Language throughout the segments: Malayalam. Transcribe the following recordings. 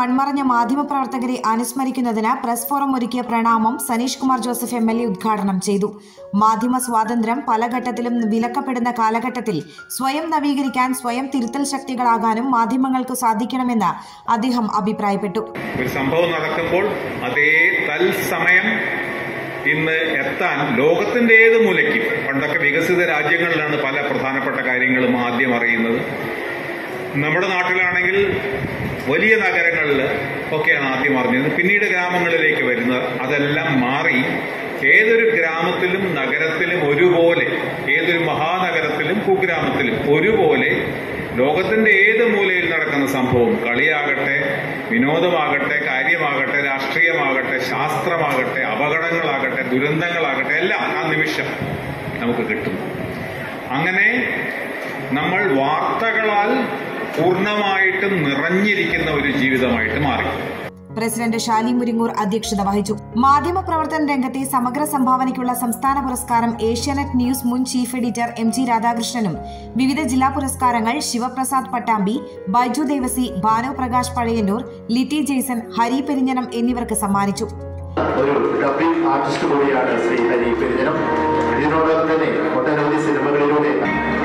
മൺമറഞ്ഞ മാധ്യമപ്രവർത്തകരെ അനുസ്മരിക്കുന്നതിന് പ്രസ് ഫോറം ഒരുക്കിയ പ്രണാമം Saneesh Kumar Joseph M L A ഉദ്ഘാടനം ചെയ്തു മാധ്യമ സ്വാതന്ത്ര്യം പല ഘട്ടത്തിലും വിലക്കപ്പെടുന്ന കാലഘട്ടത്തിൽ സ്വയം നവീകരിക്കാൻ സ്വയം തിരുത്തൽ ശക്തികളാകാനും മാധ്യമങ്ങൾക്ക് സാധിക്കണമെന്ന് അദ്ദേഹം അഭിപ്രായപ്പെട്ടു ഒരു സംഭവം നടക്കുമ്പോൾ അതേ തത്സമയം ഇന്ന് എത്താൻ ലോകത്തിന്റെ ഏത് മൂലയ്ക്കും പണ്ടൊക്കെ വികസിത രാജ്യങ്ങളിലാണ് പല പ്രധാനപ്പെട്ട കാര്യങ്ങളും ആദ്യം അറിയുന്നത് നമ്മുടെ നാട്ടിലാണെങ്കിൽ വലിയ നഗരങ്ങളിൽ ഒക്കെയാണ് ആദ്യം അറിഞ്ഞത് പിന്നീട് ഗ്രാമങ്ങളിലേക്ക് വരുന്നത് അതെല്ലാം മാറി ഏതൊരു ഗ്രാമത്തിലും നഗരത്തിലും ഒരുപോലെ ഏതൊരു മഹാനഗരത്തിലും കുഗ്രാമത്തിലും ഒരുപോലെ ലോകത്തിന്റെ ഏത് മൂലയിൽ നടക്കുന്ന സംഭവം കളിയാകട്ടെ വിനോദമാകട്ടെ കാര്യമാകട്ടെ രാഷ്ട്രീയമാകട്ടെ ശാസ്ത്രമാകട്ടെ അപകടങ്ങളാകട്ടെ ദുരന്തങ്ങളാകട്ടെ എല്ലാം ആ നിമിഷം നമുക്ക് കിട്ടും അങ്ങനെ നമ്മൾ വാർത്തകളാൽ പൂർണ്ണമായിട്ടും നിറഞ്ഞിരിക്കുന്ന ഒരു ജീവിതമായിട്ട് മാറി പ്രസിഡന്റ് ഷാലി മുരിങ്ങൂർ അധ്യക്ഷത വഹിച്ചു മാധ്യമപ്രവർത്തന രംഗത്തെ സമഗ്ര സംഭാവനയ്ക്കുള്ള സംസ്ഥാന പുരസ്കാരം ഏഷ്യാനെറ്റ് ന്യൂസ് മുൻ ചീഫ് എഡിറ്റർ എം ജി രാധാകൃഷ്ണനും വിവിധ ജില്ലാ പുരസ്കാരങ്ങൾ ശിവപ്രസാദ് പട്ടാമ്പി ബൈജു ദേവസി ഭാനു പ്രകാശ് പഴയന്നൂർ ലിറ്റി ജെയ്സൺ ഹരി പെരിഞ്ഞനം എന്നിവർക്ക് സമ്മാനിച്ചു ഒരു ഡബിംഗ് ആർട്ടിസ്റ്റ് കൂടിയാണ് ശ്രീ ഹരി പെരിഞ്ഞനം ഇതിനോടൊപ്പം തന്നെ ഒട്ടനവധി സിനിമകളിലൂടെ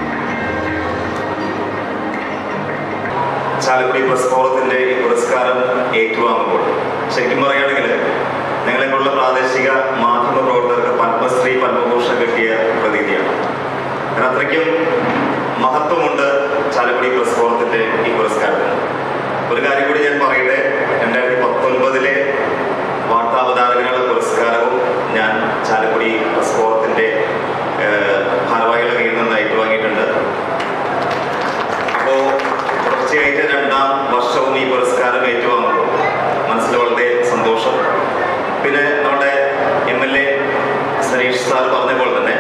ചാലക്കുടി പ്രസ് ഫോറത്തിന്റെ ഈ പുരസ്കാരം ഏറ്റുവാങ്ങുമ്പോൾ ശരിക്കും പറയുകയാണെങ്കിൽ ഞങ്ങളെപ്പോലുള്ള പ്രാദേശിക മാധ്യമ പ്രവർത്തകർക്ക് പത്മശ്രീ പത്മഭൂഷൺ കിട്ടിയ പ്രതീതിയാണ് കാരണം അത്രയ്ക്കും മഹത്വമുണ്ട് ചാലക്കുടി പ്രസ് ഫോറത്തിന്റെ ഈ പുരസ്കാരത്തിന് ഒരു കാര്യം കൂടി ഞാൻ പറയട്ടെ രണ്ടായിരത്തി പത്തൊൻപതിലെ വാർത്താവതാരകനുള്ള പുരസ്കാരവും ഞാൻ ചാലക്കുടി പ്രസ് ഫോറത്തിന്റെ ഏഹ്, ഭാരവാഹികളുടെ കയ്യിൽ നിന്ന് ഏറ്റുവാങ്ങിയിട്ടുണ്ട് അപ്പോ തുടർച്ചയായിട്ട് രണ്ടാം വർഷവും ഈ പുരസ്കാരം ഏറ്റുവാങ്ങുമ്പോൾ മനസ്സിൽ വളരെ സന്തോഷം പിന്നെ നമ്മുടെ M L A Saneesh sir പറഞ്ഞ പോലെ തന്നെ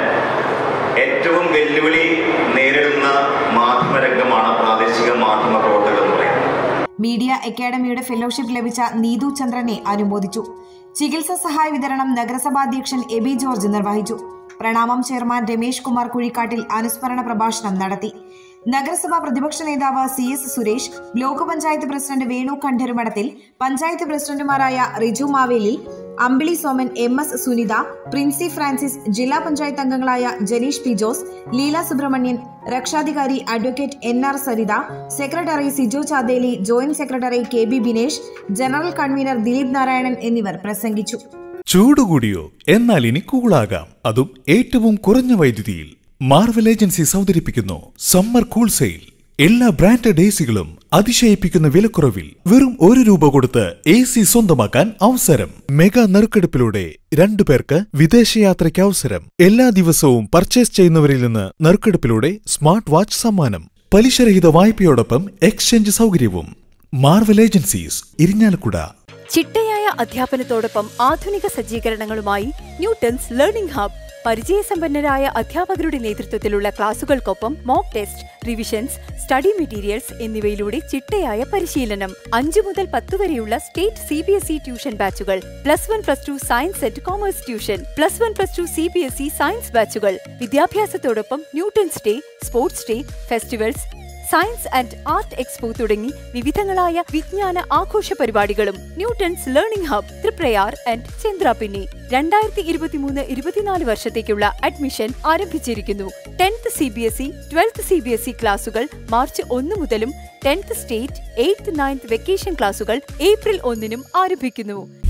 ഏറ്റവും വെല്ലുവിളി നേരിടുന്ന മാധ്യമരംഗമാണ് പ്രാദേശിക മാധ്യമ പ്രവർത്തകർ എന്ന് പറയുന്നത് മീഡിയ അക്കാദമിയുടെ ഫെലോഷിപ്പ് ലഭിച്ച നീതു ചന്ദ്രനെ അനുമോദിച്ചു ചികിത്സാ സഹായ വിതരണം നഗരസഭാ അധ്യക്ഷൻ എബി ജോർജ് നിർവഹിച്ചു പ്രണാമം ചെയർമാൻ രമേശ് കുമാർ കുഴിക്കാട്ടിൽ അനുസ്മരണ പ്രഭാഷണം നടത്തി നഗരസഭാ പ്രതിപക്ഷ നേതാവ് C S Suresh block panchayat president Venu Kandarumadathil panchayat പ്രസിഡന്റുമാരായ Riju Maveli Ambili Soman M S Sunitha Princy Francis ജില്ലാ പഞ്ചായത്ത് അംഗങ്ങളായ ജനീഷ് പി ജോസ് ലീല സുബ്രഹ്മണ്യൻ രക്ഷാധികാരി advocate N R Saritha secretary Siju Chadeli joint secretary K B Binesh general convener Dileep Narayanan എന്നിവർ പ്രസംഗിച്ചു ചൂട് കൂടിയോ എന്നാൽ ഇനി കൂളാകാം അതും ഏറ്റവും കുറഞ്ഞ വൈദ്യുതിയിൽ മാർവൽ ഏജൻസീസ് അവതരിപ്പിക്കുന്നു സമ്മർ കൂൾ സെയിൽ എല്ലാ ബ്രാൻഡഡ് എ സികളും അതിശയിപ്പിക്കുന്ന വിലക്കുറവിൽ വെറും ഒരു രൂപ കൊടുത്ത് എ സി സ്വന്തമാക്കാൻ അവസരം മെഗാ നറുക്കെടുപ്പിലൂടെ രണ്ടു പേർക്ക് വിദേശയാത്രയ്ക്ക് അവസരം എല്ലാ ദിവസവും പർച്ചേസ് ചെയ്യുന്നവരിൽ നിന്ന് നറുക്കെടുപ്പിലൂടെ സ്മാർട്ട് വാച്ച് സമ്മാനം പലിശരഹിത വായ്പയോടൊപ്പം എക്സ്ചേഞ്ച് സൗകര്യവും മാർവൽ ഏജൻസീസ് ഇരിഞ്ഞാലക്കുട ചിട്ടയായ അധ്യാപനത്തോടൊപ്പം ആധുനിക സജ്ജീകരണങ്ങളുമായി ന്യൂട്ടൺസ് ലേണിംഗ് ഹബ് പരിചയസമ്പന്നരായ അധ്യാപകരുടെ നേതൃത്വത്തിലുള്ള ക്ലാസുകൾക്കൊപ്പം mock test revisions study materials എന്നിവയിലൂടെ ചിട്ടയായ പരിശീലനം അഞ്ചു മുതൽ പത്ത് വരെയുള്ള state C B S E tuition ബാച്ചുകൾ plus one plus two science and commerce tuition plus one plus two C B S E science ബാച്ചുകൾ വിദ്യാഭ്യാസത്തോടൊപ്പം Newton's day sports day festivals science and art expo തുടങ്ങി വിവിധങ്ങളായ വിജ്ഞാന ആഘോഷ പരിപാടികളും Newton's learning hub Triprayar and Chandrapinni രണ്ടായിരത്തി ഇരുപത്തിമൂന്ന് ഇരുപത്തിനാല് വർഷത്തേക്കുള്ള അഡ്മിഷൻ ആരംഭിച്ചിരിക്കുന്നു tenth C B S E twelfth C B S E ക്ലാസുകൾ മാർച്ച് ഒന്ന് മുതലും tenth state eighth ninth vacation ക്ലാസുകൾ ഏപ്രിൽ ഒന്നിനും ആരംഭിക്കുന്നു